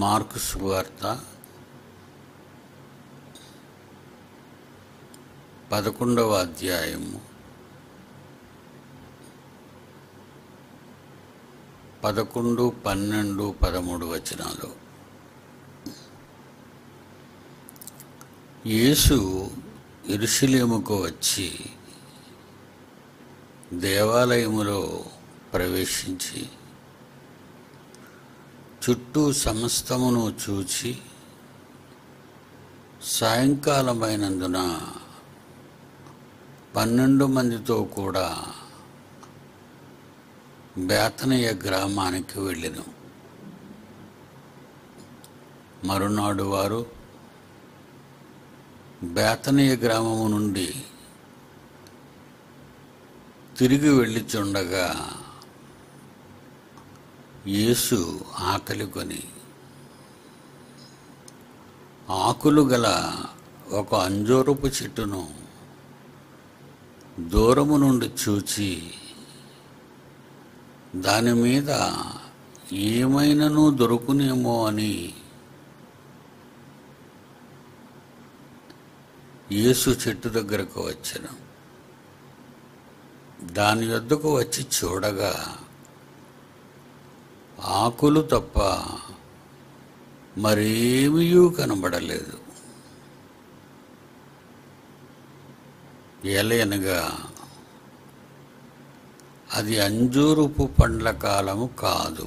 Mark సువార్త పదకొండవ అధ్యాయము పదకొండు పన్నెండు పదమూడు వచనాలు యేసు ఇరుషులేముకు వచ్చి దేవాలయములో ప్రవేశించి చుట్టూ సమస్తమును చూచి సాయంకాలమైనందున పన్నెండు మందితో కూడా బేతనయ్య గ్రామానికి వెళ్ళెను మరునాడు వారు బేతనయ్య గ్రామము నుండి తిరిగి వెళ్ళిచుండగా యేసు ఆకలి కొని ఆకులు గల ఒక అంజూరపు చెట్టును దూరము నుండి చూచి దాని మీద ఏమైనను దొరుకునేమో అని యేసు చెట్టు దగ్గరకు వచ్చాను దాని యొద్దకు వచ్చి చూడగా ఆకులు తప్ప మరేమీ కనబడలేదు ఏలయనగా అది అంజూరుపు పండ్ల కాలము కాదు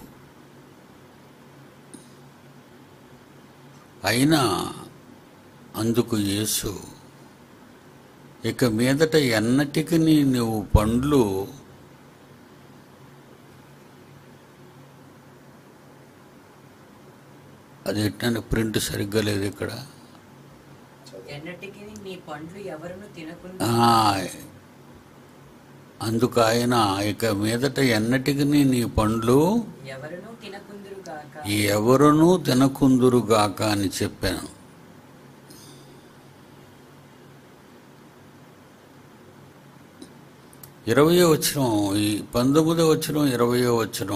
అయినా అందుకు యేసు ఇక మీదట ఎన్నటికి నువ్వు పండ్లు అది ఎట్టని ప్రింట్ సరిగ్గా లేదు ఇక్కడ ఎన్నటికి నీ పండ్లు ఎవరును తినకుండా ఆ, అందుకు ఆయన ఇక మీదట ఎన్నటికి నీ పండ్లు ఎవరును తినకుందురు గాక ఎవరునూ తినకుందురుగాక అని చెప్పాను ఇరవయో వచ్చిన ఈ పంతొమ్మిదో వచ్చిన ఇరవయో వచ్చిన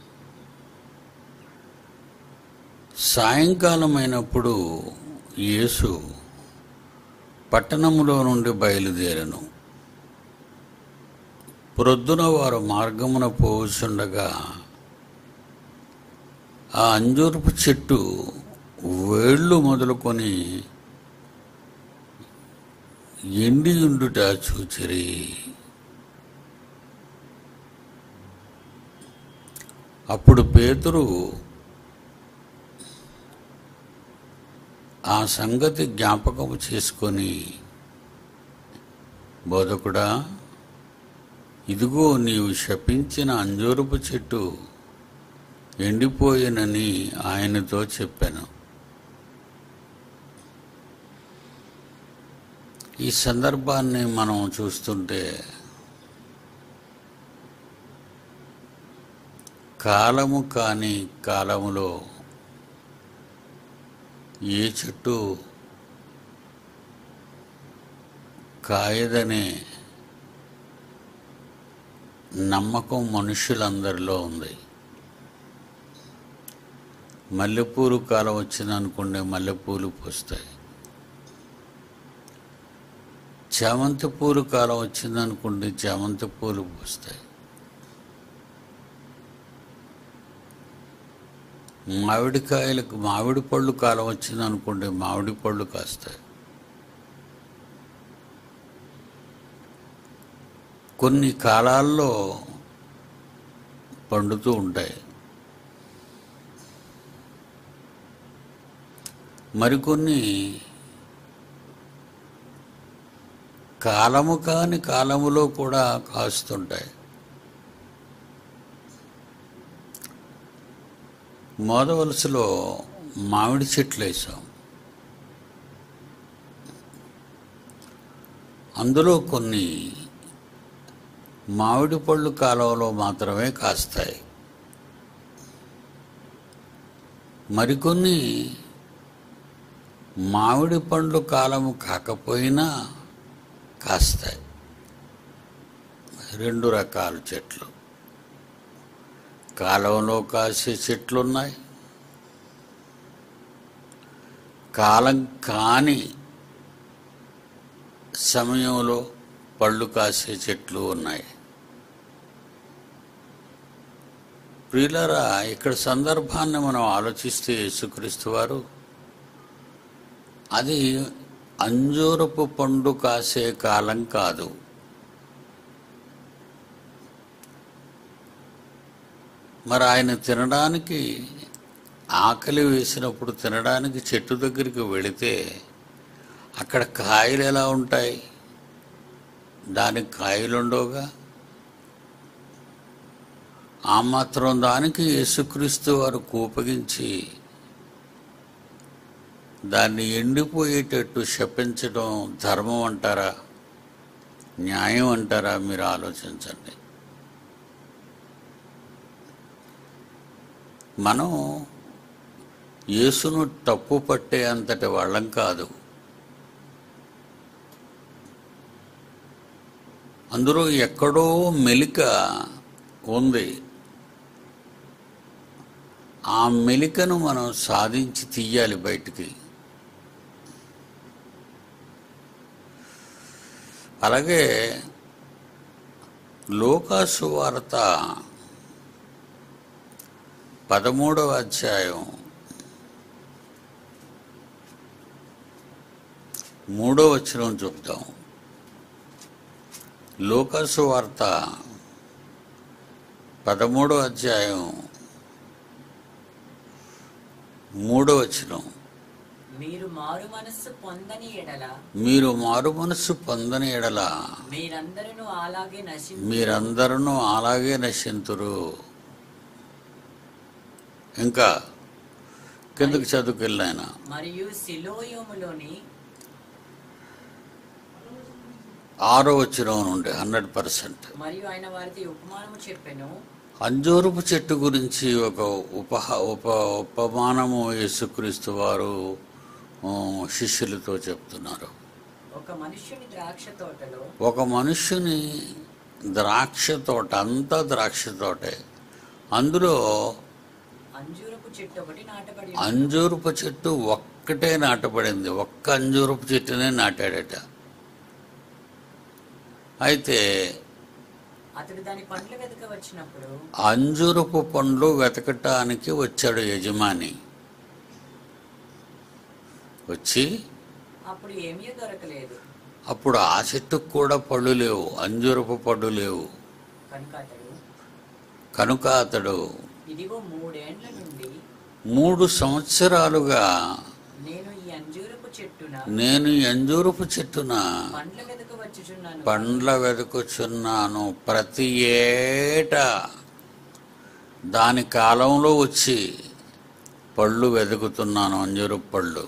సాయంకాలం అయినప్పుడు యేసు పట్టణములో నుండి బయలుదేరను ప్రొద్దున వారు మార్గమున పోవుచుండగా ఆ అంజూరపు చెట్టు వేళ్ళు మొదలుకొని ఎండి ఉండుట చూచిరి అప్పుడు పేతురు ఆ సంగతి జ్ఞాపకము చేసుకొని బోధకుడా ఇదిగో నీవు శపించిన అంజూరపు చెట్టు ఎండిపోయినని ఆయనతో చెప్పాను ఈ సందర్భాన్ని మనం చూస్తుంటే కాలము కాని కాలములో ఏ చెట్టు కాయదనే నమ్మకం మనుషులందరిలో ఉంది మల్లెపూలు కాలం వచ్చిందనుకోండి మల్లెపూలు పూస్తాయి చామంతి పూలు కాలం వచ్చిందనుకోండి చామంతి పూలు పూస్తాయి మామిడికాయలకు మామిడి పళ్ళు కాలం వచ్చిందనుకోండి మామిడి పళ్ళు కాస్తాయి కొన్ని కాలాల్లో పండుతూ ఉంటాయి మరికొన్ని కాలము కాని కాలములో కూడా కాస్తుంటాయి మోదవలసలో మామిడి చెట్లు వేసాం అందులో కొన్ని మామిడి పళ్ళు కాలంలో మాత్రమే కాస్తాయి మరికొన్ని మామిడి పండ్లు కాలము కాకపోయినా కాస్తాయి రెండు రకాల చెట్లు కాలంలో కాసే చెట్లు ఉన్నాయి కాలం కాని సమయంలో పళ్ళు కాసే చెట్లు ఉన్నాయి ప్రియులరా ఇక్కడ సందర్భాన్ని మనం ఆలోచిస్తే యేసుక్రీస్తు వారు అది అంజూరపు పండు కాసే కాలం కాదు మరి ఆయన తినడానికి ఆకలి వేసినప్పుడు తినడానికి చెట్టు దగ్గరికి వెళితే అక్కడ కాయలు ఎలా ఉంటాయి దానికి కాయలు ఉండవుగా ఆ మాత్రం దానికి యేసుక్రీస్తు వారు కూపగించి దాన్ని ఎండిపోయేటట్టు శపించడం ధర్మం అంటారా న్యాయం అంటారా మీరు ఆలోచించండి మనం యేసును తప్పు పట్టే అంతటి వాళ్ళం కాదు అందులో ఎక్కడో మెలిక ఉంది ఆ మెలికను మనం సాధించి తీయాలి బయటికి అలాగే లోకాసు వార్త పదమూడవ అధ్యాయం మూడో వచనం చెప్తాం లోకాసు వార్త పదమూడో అధ్యాయం మూడో వచనం మీరు మారు మనస్సు పొందని ఎడల మీరు మారు మనస్సు పొందని ఎడల మీరందరూ అలాగే నశి మీరందరూ అలాగే నశింతురు ఇంకా కిందకి చదువుకెళ్ళాయన మరియు సిలోయోములోని ఆరో వచ్చిన నుండి హండ్రెడ్ పర్సెంట్ మరియు ఆయన వారికి ఉపమానము చెప్పెను అంజూరపు చెట్టు గురించి ఒక ఉపహ ఉప ఉపమానము యేసుక్రీస్తు వారు ఆ, శిష్యులతో చెప్తున్నారు ఒక మనుష్యుని ద్రాక్ష తోటలో ఒక మనుష్యుని ద్రాక్ష తోట అంతా ద్రాక్ష తోటే అందులో అంజూరపు చెట్టు ఒకటి నాటబడి అంజూరపు చెట్టు ఒక్కటే నాటబడింది ఒక్క అంజూరపు చెట్టునే నాటాడట అయితే అతడు దాని పండ్లు వెతక వచ్చినప్పుడు అంజూరపు పండ్లు వెతకటానికి వచ్చాడు యజమాని వచ్చి అప్పుడు ఏమీ దొరకలేదు అప్పుడు ఆ చెట్టుకు కూడా పళ్ళు లేవు అంజూరపు పళ్ళు లేవు కనుక అతడు కనుక అతడు ఇదిగో మూడేండ్ల నుండి మూడు సంవత్సరాలుగా నేను ఈ అంజూరపు చెట్టున నేను ఈ అంజూరపు చెట్టున పండ్ల వెతక వచ్చుచున్నాను పండ్ల వెతుకుచున్నాను ప్రతి ఏటా దాని కాలంలో వచ్చి పళ్ళు వెతుకుతున్నాను అంజూరపు పళ్ళు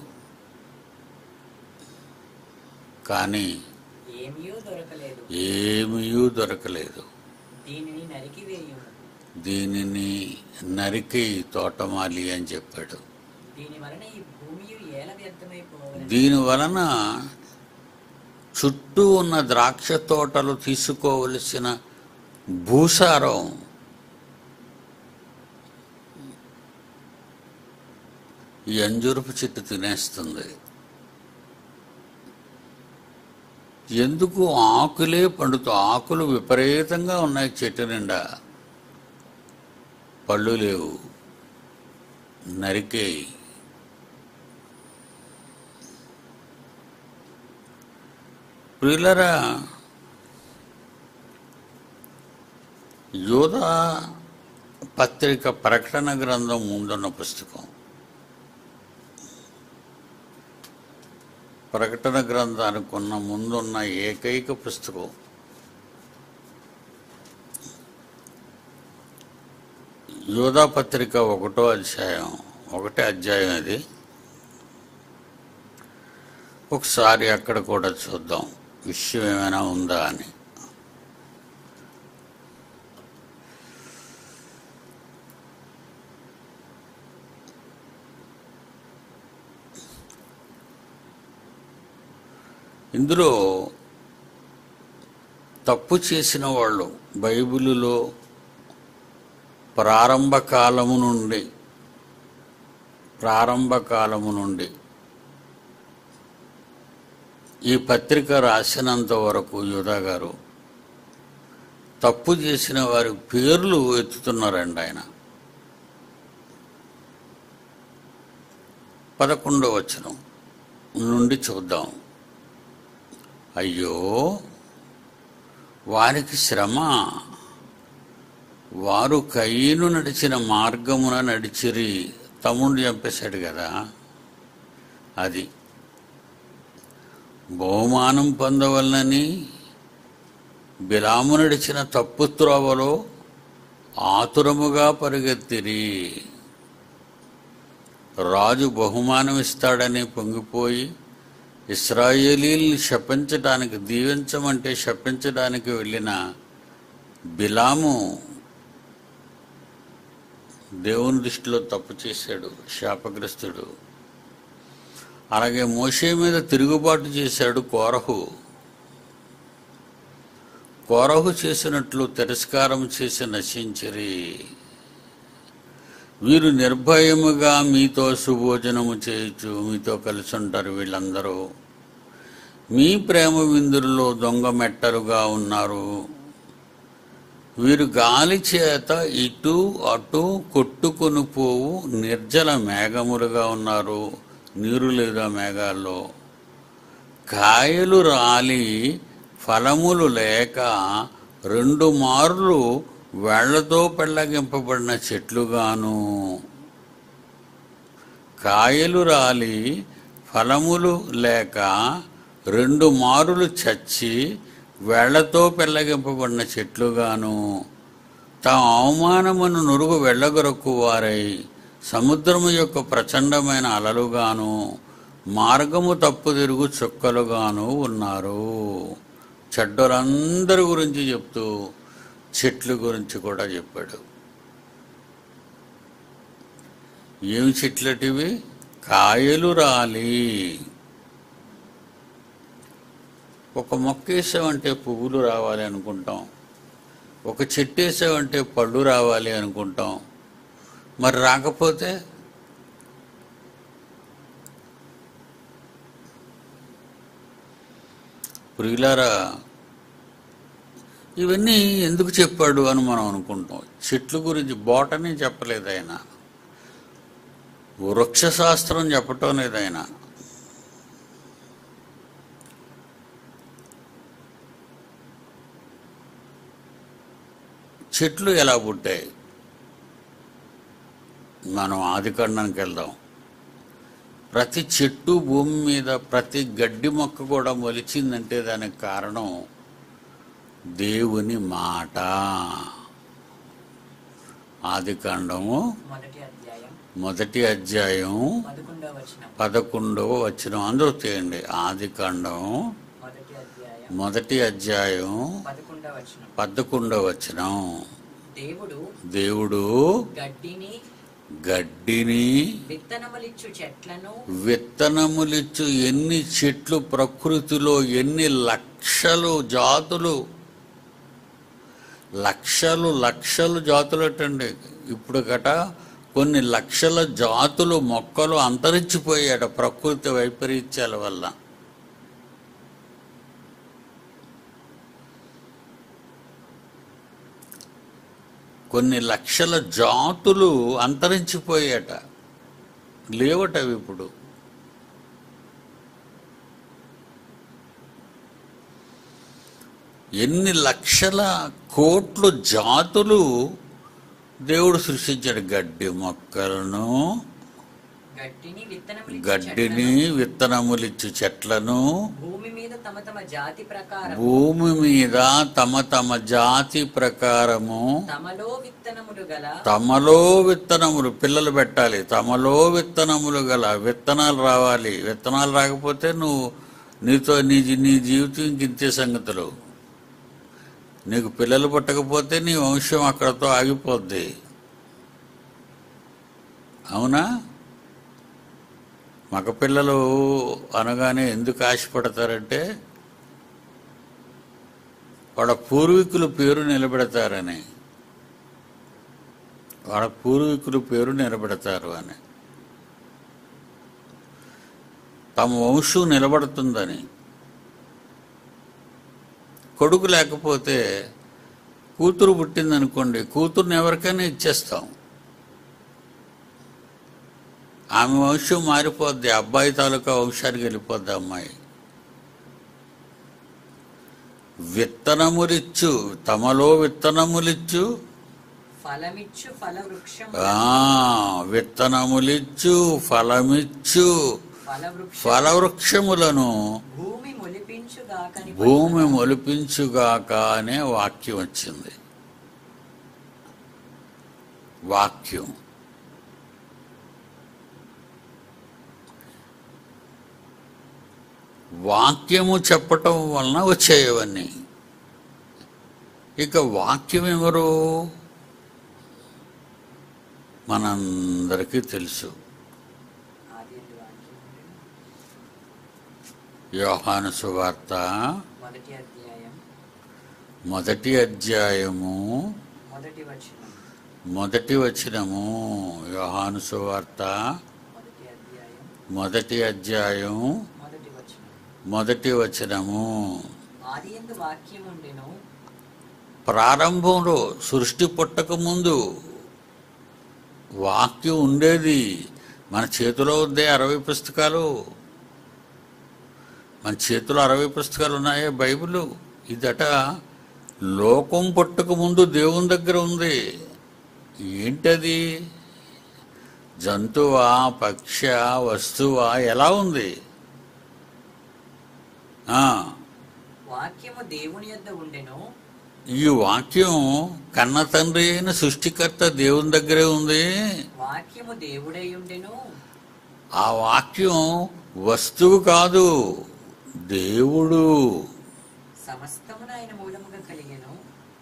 కానీ ఏమీ దొరకలేదు ఏమీ దొరకలేదు దీనిని నరికివేయుము దీనిని నరికి తోటమాలి అని చెప్పాడు దీని వలన ఈ భూమి ఏల వ్యర్థమైపోవాలి దీని వలన చుట్టూ ఉన్న ద్రాక్ష తోటలు తీసుకోవలసిన భూసారం ఈ అంజూరపు చెట్టు తినేస్తుంది ఎందుకు ఆకులే పండుతూ ఆకులు విపరీతంగా ఉన్నాయి చెట్టు నిండా పళ్ళు లేవు నరికేయి ప్రియులరా యోధా పత్రిక ప్రకటన గ్రంథం ముందున్న పుస్తకం ప్రకటన గ్రంథానికి ఉన్న ముందున్న ఏకైక పుస్తకం యోధా పత్రిక ఒకటో అధ్యాయం ఒకటే అధ్యాయం ఇది ఒకసారి అక్కడ కూడా చూద్దాం విషయం ఏమైనా ఉందా అని ఇందులో తప్పు చేసిన వాళ్ళు బైబిలులో ప్రారంభ కాలము నుండి ప్రారంభ కాలము నుండి ఈ పత్రిక రాసినంత వరకు యూదా గారు తప్పు చేసిన వారి పేర్లు ఎత్తుతున్నారండి ఆయన పదకొండో వచనం నుండి చూద్దాం అయ్యో వారికి శ్రమ వారు కయ్యను నడిచిన మార్గమున నడిచిరి తమ్ముడు చంపేశాడు కదా అది బహుమానం పొందవలనని బిలాము నడిచిన తప్పు త్రోవలో ఆతురముగా పరిగెత్తిరి రాజు బహుమానం ఇస్తాడని పొంగిపోయి ఇస్రాయేలీల్ని శపించడానికి దీవించమంటే శపించడానికి వెళ్ళిన బిలాము దేవుని దృష్టిలో తప్పు చేశాడు శాపగ్రస్తుడు అలాగే మోషే మీద తిరుగుబాటు చేశాడు కోరహు కోరహు చేసినట్లు తిరస్కారం చేసి నశించిరి వీరు నిర్భయముగా మీతో సుభోజనము చేయొచ్చు మీతో కలిసి ఉంటారు వీళ్ళందరూ మీ ప్రేమ విందుల్లో దొంగ మెట్టరుగా ఉన్నారు వీరు గాలి చేత ఇటు అటు కొట్టుకొని పోవు నిర్జల మేఘములుగా ఉన్నారు నీరు లేదా మేఘాల్లో కాయలు రాలి ఫలములు లేక రెండు మార్లు వేళ్లతో పెళ్ళగింపబడిన చెట్లుగాను కాయలు రాలి ఫలములు లేక రెండు మారులు చచ్చి వేళ్లతో పెళ్ళగింపబడిన చెట్లుగాను తమ అవమానమును నురుగు వెళ్ళగొరకు వారై సముద్రము యొక్క ప్రచండమైన అలలుగాను మార్గము తప్పు తిరుగు చుక్కలుగాను ఉన్నారు చెడ్డలందరి గురించి చెప్తూ చెట్ల గురించి కూడా చెప్పాడు ఏమి చెట్లటివి కాయలు రాలి ఒక మొక్క వేసామంటే పువ్వులు రావాలి అనుకుంటాం ఒక చెట్టు వేసామంటే పళ్ళు రావాలి అనుకుంటాం మరి రాకపోతే ప్రియులారా ఇవన్నీ ఎందుకు చెప్పాడు అని మనం అనుకుంటాం చెట్ల గురించి బోటనీ చెప్పలేదు ఆయన వృక్షశాస్త్రం చెప్పటం లేదు ఆయన చెట్లు ఎలా పుట్టాయి మనం ఆదికాండానికి వెళ్దాం ప్రతి చెట్టు భూమి మీద ప్రతి గడ్డి మొక్క కూడా మొలిచిందంటే దానికి కారణం దేవుని మాట ఆదికాండము మొదటి అధ్యాయం మొదటి అధ్యాయం పదకొండవ వచనం పదకొండవ వచనం అందరూ చేయండి ఆదికాండం మొదటి అధ్యాయం మొదటి అధ్యాయం పదకొండవ వచనం పదకొండవ వచనం దేవుడు దేవుడు గడ్డిని గడ్డిని విత్తనములిచ్చు చెట్లను విత్తనములిచ్చు ఎన్ని చెట్లు ప్రకృతిలో ఎన్ని లక్షలు జాతులు లక్షలు లక్షలు జాతులు అటండి ఇప్పుడు గట కొన్ని లక్షల జాతులు మొక్కలు అంతరించిపోయాడు ప్రకృతి వైపరీత్యాల వల్ల కొన్ని లక్షల జాతులు అంతరించిపోయాట లేవట అవి ఇప్పుడు ఎన్ని లక్షల కోట్లు జాతులు దేవుడు సృష్టించాడు గడ్డి మొక్కలను గడ్డిని విత్తనములిచ్చు గడ్డిని చెట్లను, విత్తనములిచ్చు చెట్లను భూమి మీద తమ తమ జాతి ప్రకారం భూమి మీద తమ తమ జాతి ప్రకారము తమలో విత్తనములు గల తమలో విత్తనములు పిల్లలు పెట్టాలి తమలో విత్తనములు గల విత్తనాలు రావాలి విత్తనాలు రాకపోతే నువ్వు నీతో నీ జీ- నీ జీవితం ఇంక ఇంతే సంగతులు నీకు పిల్లలు పుట్టకపోతే నీ వంశం అక్కడతో ఆగిపోద్ది అవునా మగపిల్లలు అనగానే ఎందుకు ఆశపడతారంటే వాళ్ళ పూర్వీకుల పేరు నిలబెడతారని వాళ్ళ పూర్వీకుల పేరు నిలబెడతారు అని తమ వంశం నిలబడుతుందని కొడుకు లేకపోతే కూతురు పుట్టిందనుకోండి కూతుర్ని ఎవరికైనా ఇచ్చేస్తాం ఆమె వంశం మారిపోద్ది అబ్బాయి తాలూకా వంశానికి వెళ్ళిపోద్ది అమ్మాయి విత్తనములిచ్చు తమలో విత్తనములిచ్చు ఫలమిచ్చు ఫల వృక్షం ఆ, విత్తనములిచ్చు ఫలమిచ్చు ఫల వృక్షం ఫలవృక్షములను భూమి మొలిపించుగాకని భూమి మొలిపించుగాక అనే వాక్యం వచ్చింది వాక్యం వాక్యము చెప్పటం వలన వచ్చేవన్నీ ఇక వాక్యం ఎవరు మనందరికీ తెలుసు ఆది ఎందు వాక్యం ఉండెను. యోహాను సువార్త మొదటి అధ్యాయం మొదటి అధ్యాయము మొదటి వచనం మొదటి వచనము యోహాను సువార్త మొదటి అధ్యాయం మొదటి అధ్యాయం మొదటి వచనం మొదటి వచనము ఆది ఎందు వాక్యం ఉండెను ప్రారంభంలో సృష్టి పుట్టక ముందు వాక్యం ఉండేది మన చేతిలో ఉందే అరవై పుస్తకాలు మన చేతిలో అరవై పుస్తకాలు ఉన్నాయే బైబిల్ ఇదట లోకం పుట్టక ముందు దేవుని దగ్గర ఉంది ఏంటది జంతువా పక్ష వస్తువా ఎలా ఉంది ఆ, వాక్యము దేవుని యొద్ద ఉండెను ఈ వాక్యం కన్న తండ్రి అయిన సృష్టికర్త దేవుని దగ్గరే ఉంది వాక్యము దేవుడై ఉండెను ఆ వాక్యం వస్తువు కాదు దేవుడు సమస్తమును ఆయన మూలముగా కలిగెను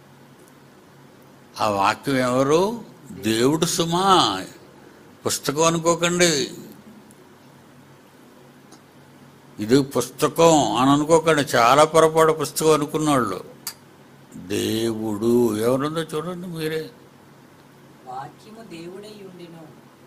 ఆ వాక్యం ఎవరు దేవుడు సుమా పుస్తకం అనుకోకండి ఇది పుస్తకం అని అనుకోకండి చాలా పొరపాటు పుస్తకం అనుకున్నవాళ్ళు దేవుడు ఎవరుందో చూడండి మీరే వాక్యము దేవుడై ఉండెను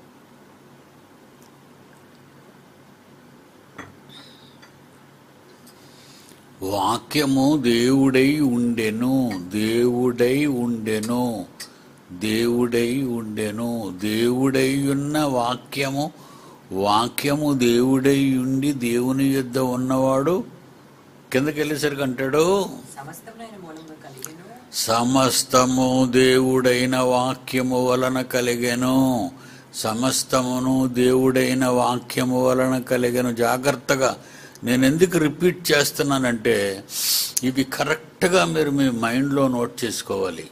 వాక్యము దేవుడై ఉండెను దేవుడై ఉండెను దేవుడై ఉండెను దేవుడై ఉన్న వాక్యము వాక్యము దేవుడై ఉండి దేవుని యొద్ద ఉన్నవాడు కిందకి వెళ్ళేసరికి అంటాడు సమస్తమును ఆయన మూలముగా కలిగెను సమస్తము దేవుడైన వాక్యము వలన కలిగెను సమస్తమును దేవుడైన వాక్యము వలన కలిగెను జాగ్రత్తగా నేను ఎందుకు రిపీట్ చేస్తున్నానంటే ఇవి కరెక్ట్గా మీరు మీ మైండ్లో నోట్ చేసుకోవాలి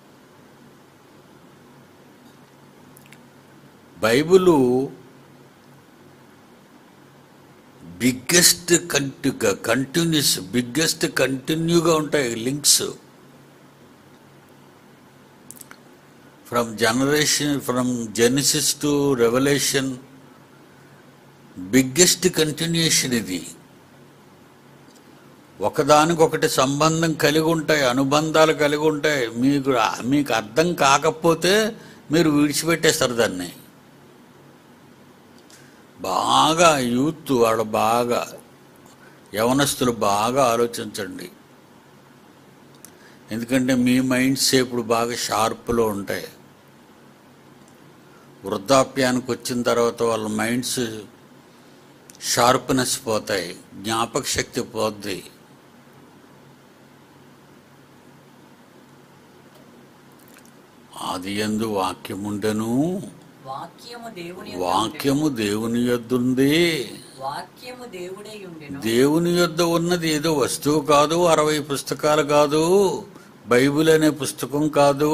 బైబిలు బిగ్గెస్ట్ కంటిన్యూగా కంటిన్యూస్ బిగ్గెస్ట్ కంటిన్యూగా ఉంటాయి links from generation from Genesis to Revelation biggest continuation ఇది ఒకదానికొకటి సంబంధం కలిగి ఉంటాయి అనుబంధాలు కలిగి ఉంటాయి మీకు మీకు అర్థం కాకపోతే మీరు విడిచిపెట్టేస్తారు దాన్ని బాగా యూత్ వాళ్ళు బాగా యవనస్తులు బాగా ఆలోచించండి ఎందుకంటే మీ మైండ్స్ ఇప్పుడు బాగా షార్ప్లో ఉంటాయి వృద్ధాప్యానికి వచ్చిన తర్వాత వాళ్ళ మైండ్స్ షార్ప్నెస్ పోతాయి జ్ఞాపక శక్తి పోద్ది ఆది ఎందు వాక్యముండెను వాక్యము దేవుని యొద్ద వాక్యము దేవుని యొద్దుంది ఉండెను. వాక్యము దేవుడై ఉండెను దేవుని యొద్ద ఉన్నది ఏదో వస్తువు కాదు అరవై పుస్తకాలు కాదు బైబిల్ అనే పుస్తకం కాదు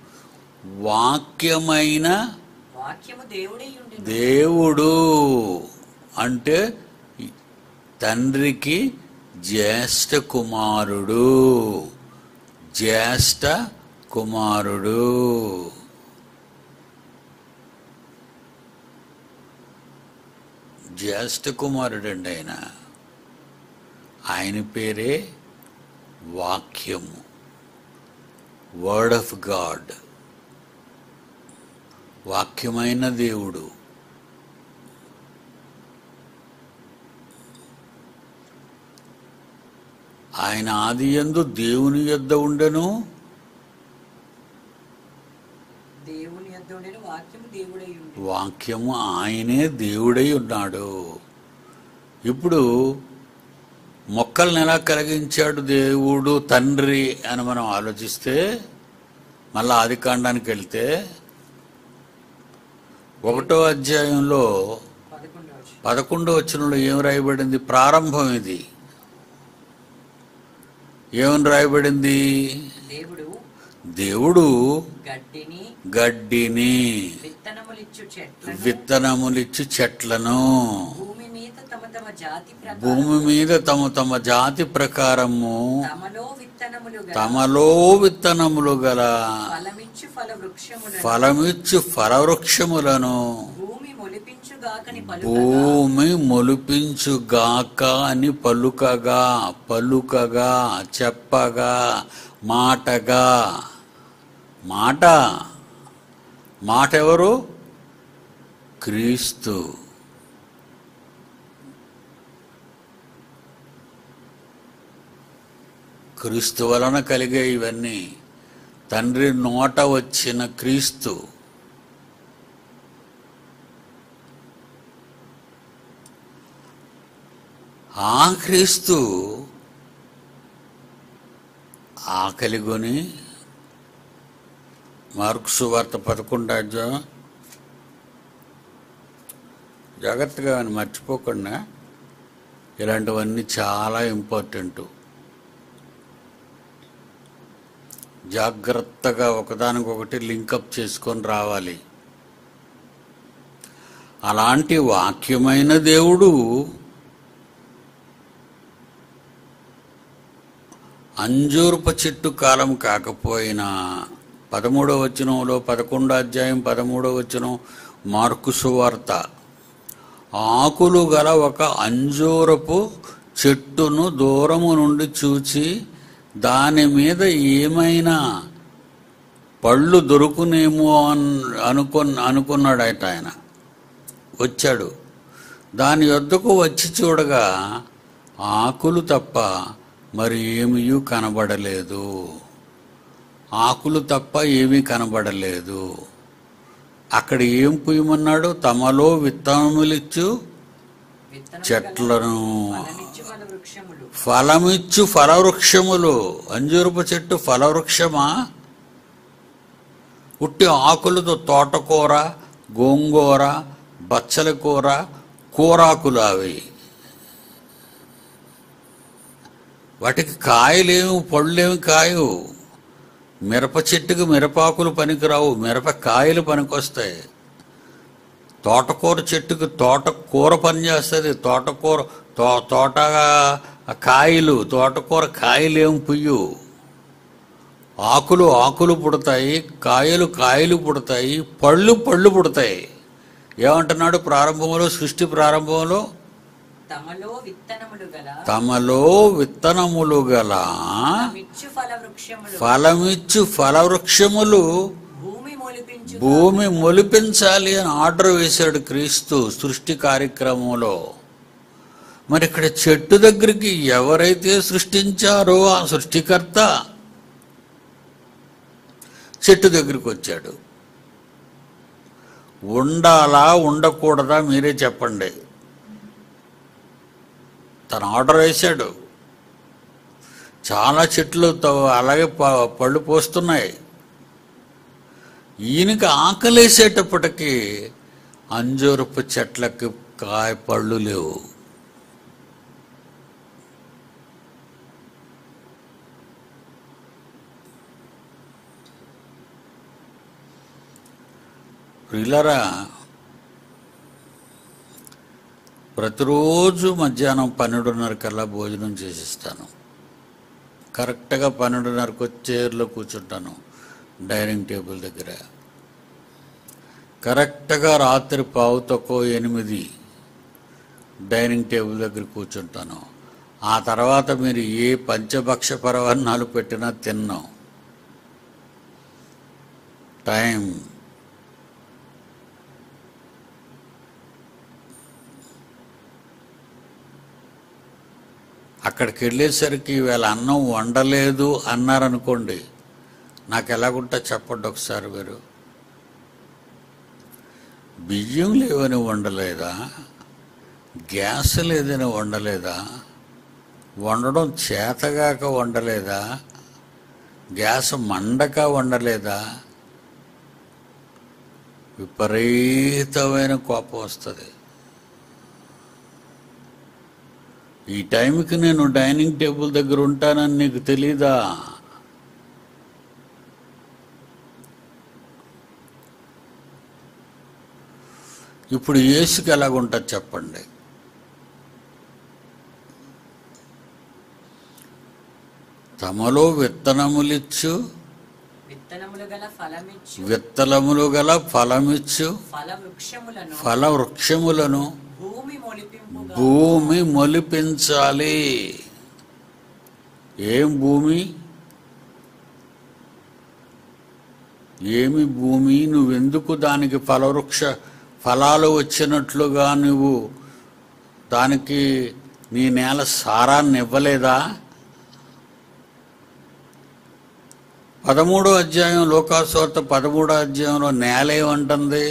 వాక్యమైన వాక్యము దేవుడై ఉండెను దేవుడు అంటే తండ్రికి జ్యేష్ఠ కుమారుడు జ్యేష్ఠ కుమారుడు జ్యేష్ఠ కుమారుడు అండి ఆయన ఆయన పేరే వాక్యము వర్డ్ ఆఫ్ గాడ్ వాక్యమైన దేవుడు ఆయన ఆది యందు దేవుని యొద్ద ఉండెను దేవుని యొద్ద ఉండేను వాక్యము దేవుడై ఉంది వాక్యము ఆయనే దేవుడై ఉన్నాడు ఇప్పుడు మొక్కల్ని ఎలా కలిగించాడు దేవుడు తండ్రి అని మనం ఆలోచిస్తే మళ్ళా ఆది కాండానికి వెళ్తే ఒకటో అధ్యాయంలో పదకొండవ వచనం. పదకొండో వచనంలో ఏం రాయబడింది ప్రారంభం ఇది ఏమని రాయబడింది దేవుడు దేవుడు గడ్డిని గడ్డిని విత్తనములిచ్చు చెట్లను విత్తనములిచ్చి చెట్లను భూమి మీద తమ తమ జాతి ప్రకారం భూమి మీద తమ తమ జాతి ప్రకారము తమలో విత్తనములు గల తమలో విత్తనములు గల ఫలమిచ్చు ఫల వృక్షములను ఫలమిచ్చు ఫలవృక్షములను భూమి మొలిపించుగాకని పలుకగా భూమి మొలిపించుగాక అని పలుకగా పలుకగా చెప్పగా మాటగా మాట మాట ఎవరు క్రీస్తు క్రీస్తు వలన కలిగే ఇవన్నీ తండ్రి నోట వచ్చిన క్రీస్తు ఆ క్రీస్తు ఆకలిగొని మార్క్సు వార్త పదకొండు అధ్యాయం జాగ్రత్తగా అని మర్చిపోకుండా ఇలాంటివన్నీ చాలా ఇంపార్టెంట్ జాగ్రత్తగా ఒకదానికొకటి లింకప్ చేసుకొని రావాలి అలాంటి వాక్యమైన దేవుడు అంజూరప చెట్టు కాలం కాకపోయినా పదమూడవ వచనంలో పదకొండో అధ్యాయం పదమూడవ వచనం మార్కు సువార్త ఆకులు గల ఒక అంజూరపు చెట్టును దూరము నుండి చూచి దాని మీద ఏమైనా పళ్ళు దొరుకునేమో అన్ అనుకు అనుకున్నాడట ఆయన వచ్చాడు దాని యొద్దకు వచ్చి చూడగా ఆకులు తప్ప మరి ఏమీ కనబడలేదు ఆకులు తప్ప ఏమీ కనబడలేదు అక్కడ ఏం పుయ్యమన్నాడు తమలో విత్తనములిచ్చు విత్తనములు చెట్లను గల ఫలమిచ్చు ఫల వృక్షములు ఫలమిచ్చు ఫలవృక్షములు అంజూరపు చెట్టు ఫలవృక్షమా ఉట్టి ఆకులతో తోటకూర గోంగూర బచ్చల కూర కూరాకులు అవి వాటికి కాయలేము పళ్ళేమి కాయు మిరప చెట్టుకు మిరపాకులు పనికిరావు మిరప కాయలు పనికొస్తాయి తోటకూర చెట్టుకు తోట కూర పనిచేస్తుంది తోటకూర తో తోట కాయలు తోటకూర కాయలు ఏం పుయ్యు ఆకులు ఆకులు పుడతాయి కాయలు కాయలు పుడతాయి పళ్ళు పళ్ళు పుడతాయి ఏమంటున్నాడు ప్రారంభంలో సృష్టి ప్రారంభంలో తమలో విత్తనములు గల తమలో విత్తనములు గల మిచ్చు ఫల వృక్షములు ఫలమిచ్చు ఫలవృక్షములు భూమి మొలిపించు భూమి మొలిపించాలి అని ఆర్డర్ వేశాడు క్రీస్తు సృష్టి కార్యక్రమంలో మరి ఇక్కడ చెట్టు దగ్గరికి ఎవరైతే సృష్టించారో ఆ సృష్టికర్త చెట్టు దగ్గరికి వచ్చాడు ఉండాలా ఉండకూడదా మీరే చెప్పండి తను ఆర్డర్ వేశాడు చాలా చెట్లు త- అలాగే ప- పళ్ళు పోస్తున్నాయి ఈయనకి ఆకలేసేటప్పటికి అంజూరపు చెట్లకి కాయ పళ్ళు లేవు ప్రియులరా ప్రతిరోజు మధ్యాహ్నం పన్నెండున్నర కల్లా భోజనం చేసిస్తాను కరెక్ట్గా పన్నెండున్నరకు వచ్చి చైర్లో కూర్చుంటాను డైనింగ్ టేబుల్ దగ్గర కరెక్ట్గా రాత్రి పావు తక్కువ ఎనిమిది డైనింగ్ టేబుల్ దగ్గర కూర్చుంటాను ఆ తర్వాత మీరు ఏ పంచభక్ష పరవన్నాలు పెట్టినా తిన్నాం టైం అక్కడికి వెళ్ళేసరికి వీళ్ళ అన్నం వండలేదు అన్నారనుకోండి నాకు ఎలాగుంటా చెప్పండి ఒకసారి మీరు బియ్యం లేవని వండలేదా గ్యాస్ లేదని వండలేదా వండడం చేతగాక వండలేదా గ్యాస్ మండక వండలేదా విపరీతమైన కోపం వస్తుంది ఈ టైంకి నేను డైనింగ్ టేబుల్ దగ్గర ఉంటానని నీకు తెలీదా ఇప్పుడు యేసుకి ఎలాగుంటుంది చెప్పండి తమలో విత్తనములిచ్చు విత్తనములు గల ఫలమిచ్చు విత్తలములు గల ఫలమిచ్చు ఫల వృక్షములను ఫల వృక్షములను భూమి మొలిపింపుగా భూమి మొలిపించాలి ఏం భూమి ఏమి భూమి నువ్వెందుకు దానికి ఫలవృక్ష ఫలాలు వచ్చినట్లుగా నువ్వు దానికి నీ నేల సారాన్ని ఇవ్వలేదా పదమూడో అధ్యాయం లోకాసువార్త పదమూడో అధ్యాయంలో నేల ఏమంటుంది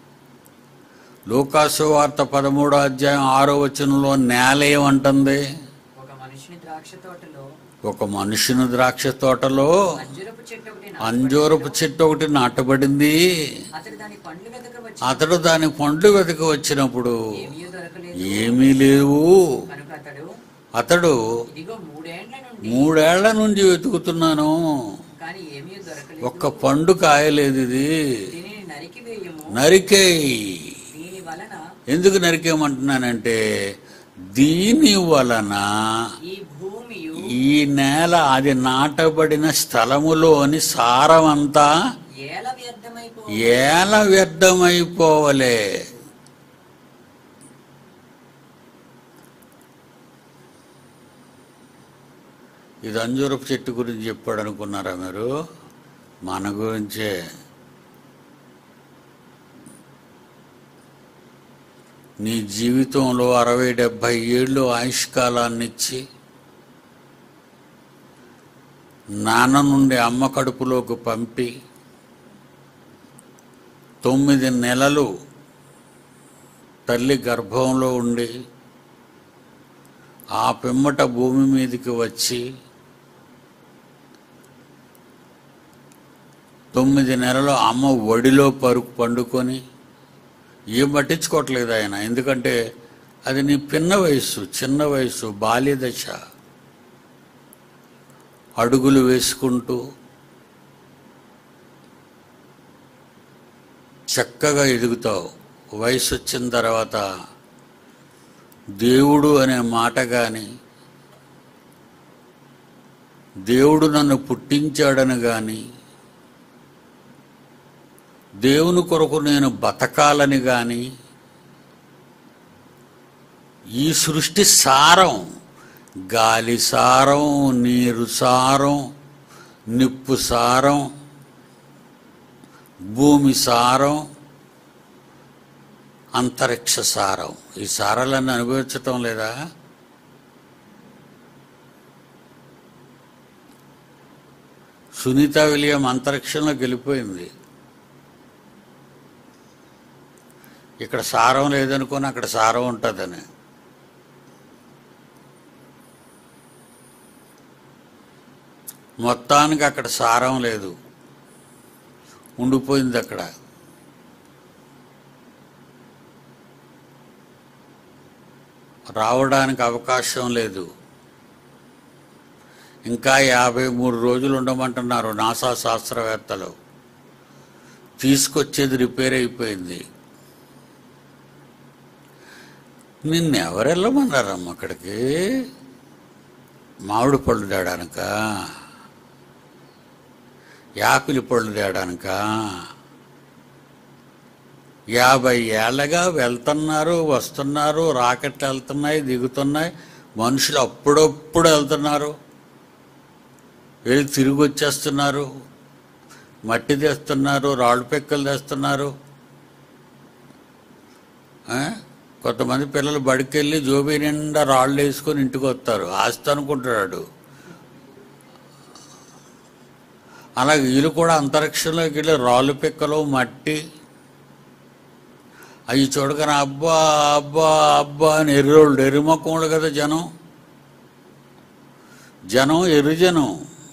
లోకాసు వార్త పదమూడో అధ్యాయం ఆరో వచనంలో నేల ఏమంటుంది ఒక మనిషిని ద్రాక్ష తోటలో ఒక మనుషుని ద్రాక్ష తోటలో అంజురపు చెట్టు ఒకటి అంజూరపు చెట్టు ఒకటి నాటబడింది అతడు దాని పండ్లు వెతక వచ్చి అతడు దాని పండ్లు వెతక వచ్చినప్పుడు ఏమీ దొరకలేదు ఏమీ లేవు కనుక అతడు అతడు ఇదిగో మూడేండ్ల నుండి మూడేళ్ల నుంచి వెతుకుతున్నాను కానీ ఏమీ దొరకలేదు ఒక్క పండు కాయలేదు ఇది దీనిని నరికి వేయము నరికేయి దీని వలన ఎందుకు నరికేయమంటున్నానంటే దీని వలన ఈ భూమియు ఈ నేల అది నాటబడిన స్థలములోని సారమంతా ఏల వ్యర్థమైపో ఏల వ్యర్థమైపోవలే ఇది అంజూరపు చెట్టు గురించి చెప్పాడు అనుకున్నారా మీరు మన గురించే నీ జీవితంలో అరవై డెబ్భై ఏళ్ళు ఆయుష్కాలాన్ని ఇచ్చి నాన్న నుండి అమ్మ కడుపులోకి పంపి తొమ్మిది నెలలు తల్లి గర్భంలో ఉండి ఆ పిమ్మట భూమి మీదకి వచ్చి తొమ్మిది నెలలు అమ్మ ఒడిలో పరుకు పండుకొని ఏం పట్టించుకోవట్లేదు ఆయన ఎందుకంటే అది నీ పిన్న వయస్సు చిన్న వయస్సు బాల్య దశ అడుగులు వేసుకుంటూ చక్కగా ఎదుగుతావు వయసు వచ్చిన తర్వాత దేవుడు అనే మాట కానీ దేవుడు నన్ను పుట్టించాడని కానీ దేవుని కొరకు నేను బతకాలని కానీ ఈ సృష్టి సారం గాలి సారం నీరు సారం నిప్పు సారం భూమి సారం అంతరిక్ష సారం ఈ సారాలన్నీ అనుభవించటం లేదా సునీత విలియం అంతరిక్షంలోకి వెళ్ళిపోయింది ఇక్కడ సారం లేదనుకొని అక్కడ సారం ఉంటుందని మొత్తానికి అక్కడ సారం లేదు ఉండిపోయింది అక్కడ రావడానికి అవకాశం లేదు ఇంకా యాభై మూడు రోజులు ఉండమంటున్నారు నాసా శాస్త్రవేత్తలు తీసుకొచ్చేది రిపేర్ అయిపోయింది నిన్ను ఎవరు వెళ్ళమన్నారమ్మ అక్కడికి మామిడి పళ్ళు తేడానిక యాపిల్ పళ్ళు తేడానిక యాభై ఏళ్ళగా వెళ్తున్నారు వస్తున్నారు రాకెట్లు వెళ్తున్నాయి దిగుతున్నాయి మనుషులు అప్పుడప్పుడు వెళ్తున్నారు వెళ్ళి తిరిగి వచ్చేస్తున్నారు మట్టి తెస్తున్నారు రాళ్ళు పెక్కలు తెస్తున్నారు ఆ? కొంతమంది పిల్లలు బడికెళ్ళి జోబీ నిండా రాళ్ళు వేసుకొని ఇంటికి వస్తారు ఆస్తి అనుకుంటాడు అలాగే వీళ్ళు కూడా అంతరిక్షంలోకి వెళ్ళి రాళ్ళు పిక్కలు మట్టి అవి చూడగానే అబ్బా అబ్బా అబ్బా అని ఎర్రోళ్ళు ఎరుమొక్కములు కదా జనం జనం ఎరుజనం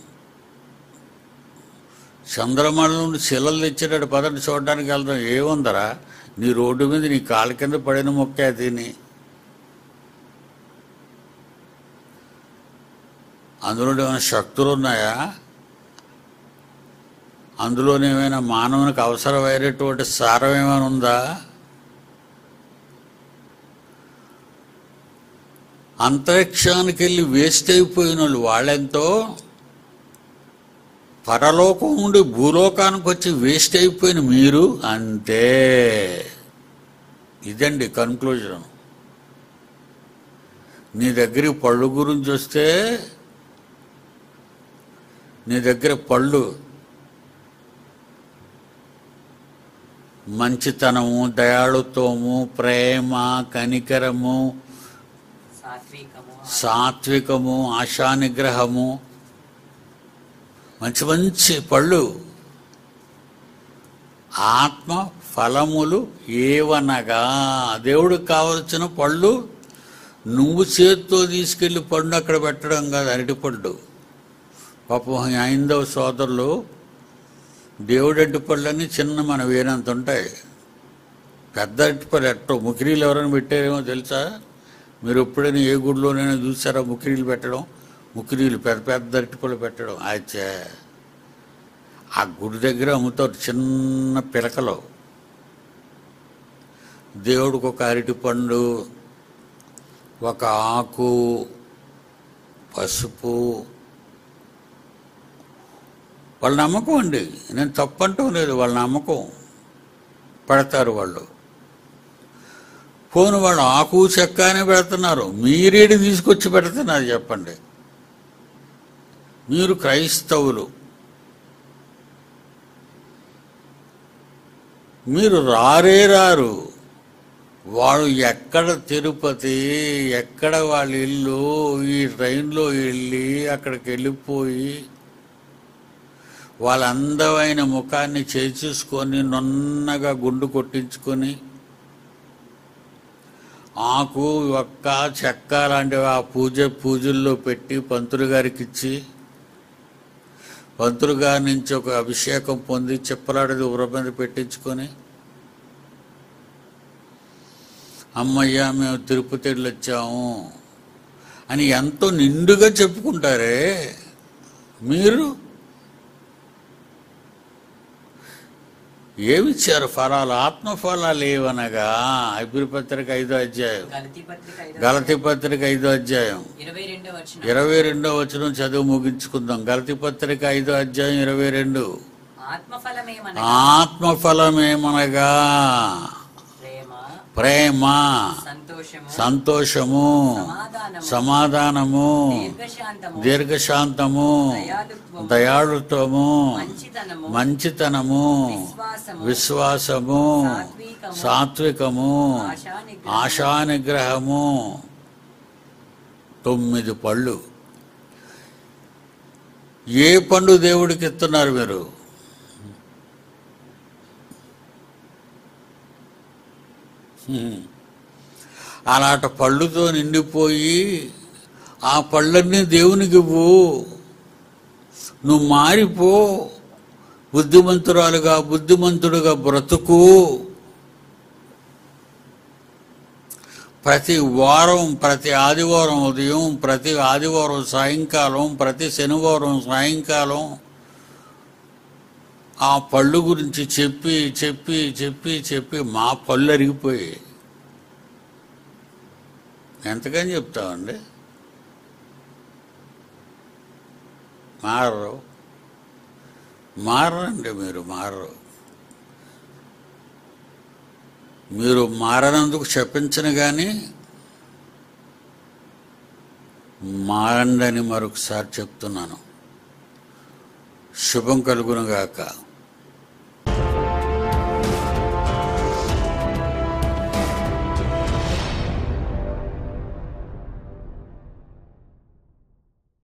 చంద్రమండలం నుండి శిలలు తెచ్చేటట్టు పదండి చూడడానికి వెళ్తాం ఏముందరా నీ రోడ్డు మీద నీ కాళ్ళ కింద పడిన మొక్క తిని అందులో ఏమైనా శక్తులు ఉన్నాయా అందులోనే ఏమైనా మానవునికి అవసరమైనటువంటి సారం ఏమైనా ఉందా అంతరిక్షానికి వెళ్ళి వేస్ట్ అయిపోయిన వాళ్ళు వాళ్ళెంతో పరలోకం నుండి భూలోకానికి వచ్చి వేస్ట్ అయిపోయిన మీరు అంతే ఇదండి కన్క్లూజన్ నీ దగ్గర పళ్ళు గురించి వస్తే నీ దగ్గర పళ్ళు మంచితనము దయాళుత్వము ప్రేమ కనికరము సాత్వికము సాత్వికము ఆశానిగ్రహము మంచి మంచి పళ్ళు ఆత్మ ఫలములు ఏవనగా దేవుడికి కావలసిన పళ్ళు నువ్వు చేత్తో తీసుకెళ్లి పండు అక్కడ పెట్టడం కాదు అరటిపళ్ళు పాపం ఐందవ సోదరులు దేవుడి అరటిపళ్ళని చిన్న మన వేనంత ఉంటాయి పెద్ద అరటిపళ్ళు ఎట్టో ముకిరీలు ఎవరైనా పెట్టారేమో తెలుసా మీరు ఎప్పుడైనా ఏ గుడిలోనైనా చూసారా ముకిరీలు పెట్టడం ముకిరీలు పెద్ద పెద్ద అరటిపళ్ళు పెట్టడం అచ్చే ఆ గుడి దగ్గర అమ్ముతారు చిన్న పిలకలు దేవుడికి ఒక అరటిపండు ఒక ఆకు పసుపు వాళ్ళ నమ్మకం అండి నేను తప్పంటం లేదు వాళ్ళ నమ్మకం పెడతారు వాళ్ళు పోను వాళ్ళు ఆకు చెక్క అని పెడుతున్నారు మీరేడి తీసుకొచ్చి పెడుతున్నారు చెప్పండి మీరు క్రైస్తవులు మీరు రారే రారు వాడు ఎక్కడ తిరుపతి ఎక్కడ వాళ్ళ ఇల్లు ఈ ట్రైన్లో వెళ్ళి అక్కడికి వెళ్ళిపోయి వాళ్ళ అందమైన ముఖాన్ని చేసేసుకొని నున్నగా గుండు కొట్టించుకొని ఆకు ఒక్క చెక్క లాంటివి ఆ పూజ పూజల్లో పెట్టి పంతులు గారికి ఇచ్చి పంతులు గారి నుంచి ఒక అభిషేకం పొంది చెప్పలాడది ఉరబంది పెట్టించుకొని అమ్మయ్య మేము తిరుపతి వెళ్ళి వచ్చాము అని ఎంతో నిండుగా చెప్పుకుంటారే మీరు ఏమిచ్చారు ఫలాలు ఆత్మ ఫలాలు ఏవనగా అభిపత్రిక ఐదో అధ్యాయం గలతీ పత్రిక ఐదవ గలతి పత్రిక ఐదో అధ్యాయం ఇరవై రెండవ వచ్చిన ఇరవై రెండో వచనం చదువు ముగించుకుందాం గలతి పత్రిక ఐదో అధ్యాయం ఇరవై రెండు ఆత్మఫలమేమనగా ఆత్మఫలమేమనగా ప్రేమ ప్రేమ సంతోషము సంతోషము సమాధానము సమాధానము దీర్ఘశాంతము దీర్ఘశాంతము దయాళుత్వము దయాళుత్వము మంచితనము మంచితనము విశ్వాసము విశ్వాసము సాత్వికము, సాత్వికము ఆశానిగ్రహము, ఆశానిగ్రహము తొమ్మిది పళ్ళు ఏ పండు దేవుడికి ఇస్తున్నారు మీరు హ్మ్. అలాంటి పళ్ళుతో నిండిపోయి ఆ పళ్ళన్నీ దేవునికి ఇవ్వు నువ్వు మారిపో బుద్ధిమంతురాలుగా బుద్ధిమంతుడుగా బ్రతుకు ప్రతి వారం ప్రతి ఆదివారం ఉదయం ప్రతి ఆదివారం సాయంకాలం ప్రతి శనివారం సాయంకాలం ఆ పళ్ళు గురించి చెప్పి చెప్పి చెప్పి చెప్పి మా పళ్ళు అరిగిపోయాయి ఎంతకని చెప్తామండి మారరు మారండి మీరు మారరు మీరు మారనందుకు చెప్పించను కానీ మారండి అని మరొకసారి చెప్తున్నాను శుభం కలుగునుగాక